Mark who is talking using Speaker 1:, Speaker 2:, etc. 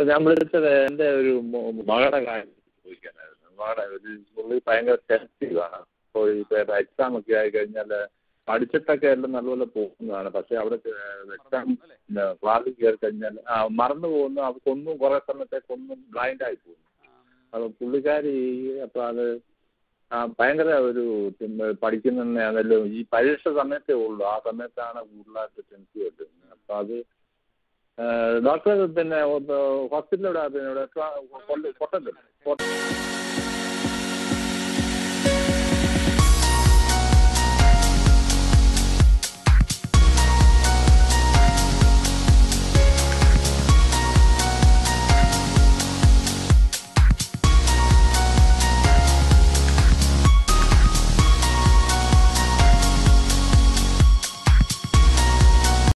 Speaker 1: doctor ഞാൻ വിളിച്ചത് എൻ്റെ ഒരു മോ- മകളുടെ കാര്യം ചോദിക്കാനായിരുന്നു മകളുടെ ഒരു പുള്ളി ഭയങ്കര സെൻസിറ്റീവാണ് അപ്പോൾ ഇപ്പോൾ എക്സാം ഒക്കെ ആയി കഴിഞ്ഞാൽ പഠിച്ചിട്ടൊക്കെ എല്ലാം നല്ലപോലെ പോകുന്നതാണ് പക്ഷേ അവിടെ എക്സാം ക്ലാസ്സിൽ കയറി കഴിഞ്ഞാൽ ആ മറന്നു പോകുന്നു അവർക്കൊന്നും കുറേ സമയത്തേക്കൊന്നും ബ്ലൈൻഡ് ആയി പോകുന്നു അപ്പോൾ പുള്ളിക്കാരി അപ്പോൾ അത് ആ ഭയങ്കര ഒരു പിന്നെ പഠിക്കുന്നതാണെങ്കിലും ഈ പരീക്ഷ സമയത്തേ ഉള്ളൂ ആ സമയത്താണ് കൂടുതലായിട്ട് ടെൻഷൻ കിട്ടുന്നത് അപ്പോൾ അത് ഡോക്ടർ പിന്നെ ഹോസ്പിറ്റലിലൂടെ പിന്നെ ഇവിടെ കൊല്ലം കോട്ടയത്തല്ലേ കോട്ടയം